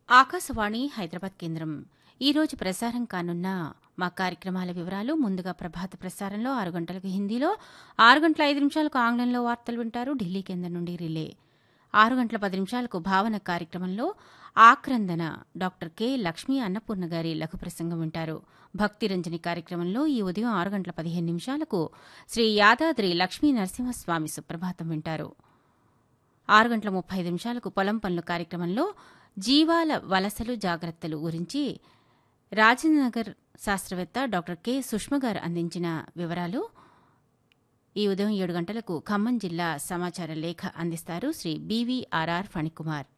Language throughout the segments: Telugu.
ఆకాశవాణి హైదరాబాద్ కేంద్రం ఈరోజు ప్రసారం కానున్న మా కార్యక్రమాల వివరాలు ముందుగా ప్రభాత ప్రసారంలో ఆరు గంటలకు హిందీలో ఆరు గంటల ఐదు నిమిషాలకు ఆంగ్లంలో వార్తలు వింటారు ఢిల్లీ కేంద్రం నుండి రిలే ఆరు గంటల పది నిమిషాలకు భావన కార్యక్రమంలో ఆక్రందన డాక్టర్ కె లక్ష్మీ అన్నపూర్ణ గారి లఘు ప్రసంగం వింటారు భక్తి రంజని కార్యక్రమంలో ఈ ఉదయం ఆరు గంటల పదిహేను నిమిషాలకు శ్రీ యాదాద్రి లక్ష్మీ నరసింహస్వామి సుప్రభాతం వింటారు ఆరు గంటల ముప్పై ఐదు నిమిషాలకు పొలం పనులు కార్యక్రమంలో జీవాల వలసలు జాగ్రత్తలు గురించి రాజనగర్ శాస్త్రవేత్త డాక్టర్ కె సుష్మ గారు అందించిన వివరాలు ఈ ఉదయం ఏడు గంటలకు ఖమ్మం జిల్లా సమాచార లేఖ అందిస్తారు శ్రీ బీవీఆర్ఆర్ ఫణికుమార్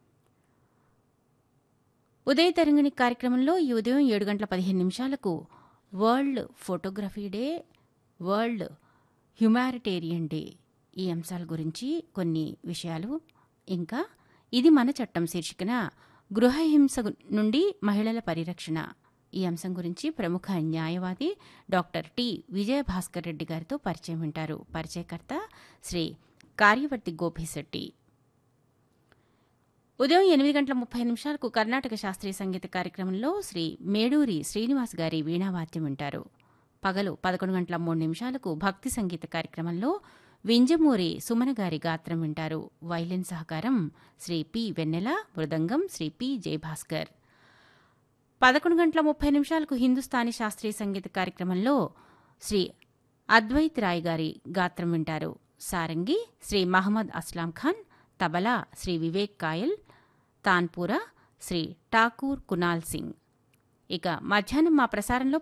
ఉదయ తరంగిణి కార్యక్రమంలో ఈ ఉదయం ఏడు గంటల పదిహేను నిమిషాలకు world photography day world humanitarian day ఈ అంశాల గురించి కొన్ని విషయాలు ఇంకా ఇది మన చట్టం శీర్షికన గృహహింస నుండి మహిళల పరిరక్షణ ఈ అంశం గురించి ప్రముఖ న్యాయవాది డాక్టర్ టి విజయభాస్కర్ రెడ్డి గారితో పరిచయం వింటారు పరిచయకర్త శ్రీ కార్యవర్తి గోపిశెట్టి ఉదయం ఎనిమిది గంటల ముప్పై నిమిషాలకు కర్ణాటక శాస్త్రీయ సంగీత కార్యక్రమంలో శ్రీ మేడూరి శ్రీనివాస్ గారి వీణావాద్యం వింటారు పగలు పదకొండు గంటల మూడు నిమిషాలకు భక్తి సంగీత కార్యక్రమంలో వింజమూరి సుమన గారి గాత్రం వింటారు వైలిన్ సహకారం శ్రీ పి వెన్నెల మృదంగం శ్రీ పి జయభాస్కర్ పదకొండు గంటల ముప్పై నిమిషాలకు హిందుస్థానీ శాస్త్రీయ సంగీత కార్యక్రమంలో శ్రీ అద్వైత్ రాయ్ గారి గాత్రం వింటారు సారంగి శ్రీ మహమ్మద్ అస్లాం ఖాన్ తబలా శ్రీ వివేక్ కాయల్ తాన్పురా శ్రీ ఠాకూర్ కునాల్ సింగ్ ఇక మధ్యాహ్నం మా ప్రసారంలో